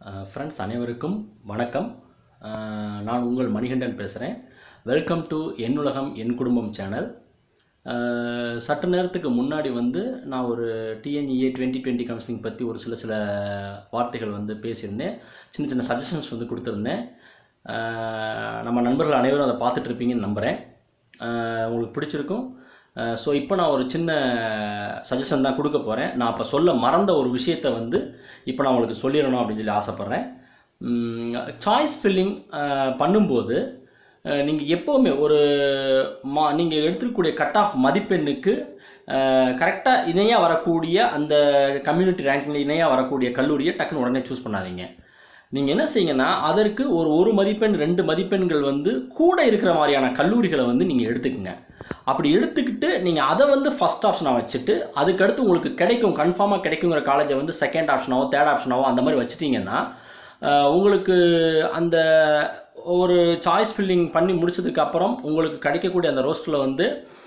friends அனைவருக்கும் வணக்கம் அஹ், நான் உங்கள் மணிகண்டன் பேசுகிறேன் வெல்கம் டு என் உலகம் என் குடும்பம் சேனல் அஹ், சற்று நேரத்துக்கு முன்னாடி வந்து நான் ஒரு டிஎன்இஏ டுவெண்ட்டி டுவெண்ட்டி கவுன்சிலிங் பற்றி ஒரு சில சில வார்த்தைகள் வந்து பேசியிருந்தேன் சின்ன சின்ன சஜஷன்ஸ் வந்து கொடுத்துருந்தேன் அஹ், நம்ம நண்பர்கள் அனைவரும் அதை பார்த்துட்டு இருப்பீங்கன்னு நம்புகிறேன் அஹ், உங்களுக்கு பிடிச்சிருக்கும் ஸோ இப்போ நான் ஒரு சின்ன சஜஷன் தான் கொடுக்க போகிறேன் நான் அப்போ சொல்ல மறந்த ஒரு விஷயத்தை வந்து இப்போ நான் உங்களுக்கு சொல்லிடணும் அப்படின்னு சொல்லி ஆசைப்பட்றேன் சாய்ஸ் ஃபில்லிங் பண்ணும்போது நீங்கள் எப்போவுமே ஒரு மா நீங்கள் எடுத்துக்கக்கூடிய கட் ஆஃப் மதிப்பெண்ணுக்கு கரெக்டாக இணையாக வரக்கூடிய அந்த கம்யூனிட்டி ரேங்கிங்கில் இணையாக வரக்கூடிய கல்லூரியை டக்குன்னு உடனே சூஸ் பண்ணாதீங்க நீங்கள் என்ன செய்யுங்கன்னா அதற்கு ஒரு ஒரு மதிப்பெண் ரெண்டு மதிப்பெண்கள் வந்து கூட இருக்கிற மாதிரியான கல்லூரிகளை வந்து நீங்கள் எடுத்துக்கங்க அப்படி எடுத்துக்கிட்டு நீங்கள் அதை வந்து ஃபஸ்ட் ஆப்ஷனாக வச்சுட்டு அதுக்கடுத்து உங்களுக்கு கிடைக்கும் கன்ஃபார்மாக கிடைக்குங்கிற காலேஜை வந்து செகண்ட் ஆப்ஷனாவோ தேர்ட் ஆப்ஷனாவோ அந்த மாதிரி வச்சுட்டிங்கன்னா அஹ், உங்களுக்கு அந்த ஒரு சாய்ஸ் ஃபில்லிங் பண்ணி முடிச்சதுக்கு அப்புறம் உங்களுக்கு கிடைக்கக்கூடிய அந்த ரோஸ்ட்டில் வந்து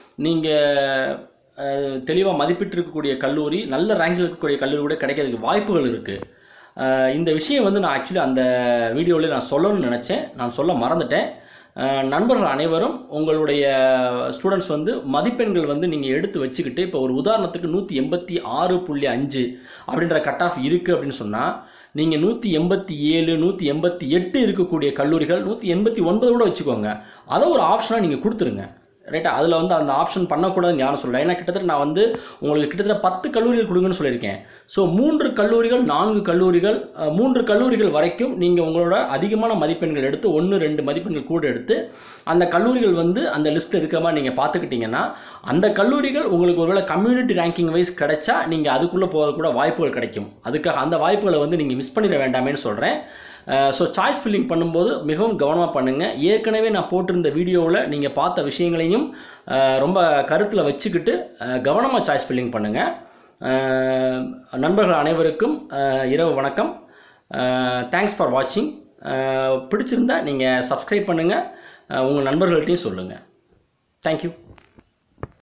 நீங்கள் தெளிவாக மதிப்பிட்டு இருக்கக்கூடிய கல்லூரி நல்ல ரேங்கில் இருக்கக்கூடிய கல்லூரி கூட கிடைக்கிறதுக்கு வாய்ப்புகள் இருக்குது அஹ் இந்த விஷயம் வந்து நான் ஆக்சுவலி அந்த வீடியோவில் நான் சொல்லணும்னு நினச்சேன் நான் சொல்ல மறந்துட்டேன் அஹ் நண்பர்கள் அனைவரும் உங்களுடைய ஸ்டூடெண்ட்ஸ் வந்து மதிப்பெண்கள் வந்து நீங்கள் எடுத்து வச்சுக்கிட்டு இப்போ ஒரு உதாரணத்துக்கு நூற்றி எண்பத்தி ஆறு புள்ளி அஞ்சு அப்படின்ற கட் ஆஃப் இருக்குது அப்படின்னு சொன்னால் நீங்கள் நூற்றி எண்பத்தி ஏழு நூற்றி எண்பத்தி எட்டு இருக்கக்கூடிய கல்லூரிகள் நூற்றி எண்பத்தி ஒன்பது கூட வச்சுக்கோங்க அதை ஒரு ஆப்ஷனாக நீங்கள் கொடுத்துருங்க ரைட்டா அதில் வந்து அந்த ஆப்ஷன் பண்ணக்கூடாதுன்னு யாரும் சொல்லல ஏன்னா கிட்டத்தட்ட நான் வந்து உங்களுக்கு கிட்டத்தட்ட பத்து கல்லூரிகள் கொடுங்கன்னு சொல்லியிருக்கேன் ஸோ மூன்று கல்லூரிகள் நான்கு கல்லூரிகள் அஹ், மூன்று கல்லூரிகள் வரைக்கும் நீங்கள் உங்களோட அதிகமான மதிப்பெண்கள் எடுத்து ஒன்று ரெண்டு மதிப்பெண்கள் கூட எடுத்து அந்த கல்லூரிகள் வந்து அந்த லிஸ்ட்டில் இருக்கிற மாதிரி நீங்கள் பார்த்துக்கிட்டிங்கன்னா அந்த கல்லூரிகள் உங்களுக்கு ஒருவேளை கம்யூனிட்டி ரேங்கிங் வைஸ் கிடைச்சா நீங்கள் அதுக்குள்ளே போக கூட வாய்ப்புகள் கிடைக்கும் அதுக்காக அந்த வாய்ப்புகளை வந்து நீங்கள் மிஸ் பண்ணிட வேண்டாமேன்னு சொல்கிறேன் ஸோ சாய்ஸ் ஃபில்லிங் பண்ணும்போது மிகவும் கவனமாக பண்ணுங்கள் ஏற்கனவே நான் போட்டிருந்த வீடியோவில் நீங்கள் பார்த்த விஷயங்களையும் அஹ், ரொம்ப கருத்தில் வச்சுக்கிட்டு கவனமாக சாய்ஸ் ஃபில்லிங் பண்ணுங்கள் நண்பர்கள் அனைவருக்கும் அஹ், இரவு வணக்கம் தேங்க்ஸ் ஃபார் வாட்சிங் பிடிச்சிருந்தா நீங்கள் சப்ஸ்கிரைப் பண்ணுங்கள் உங்கள் நண்பர்கள்ட்டையும் சொல்லுங்கள் தேங்க்யூ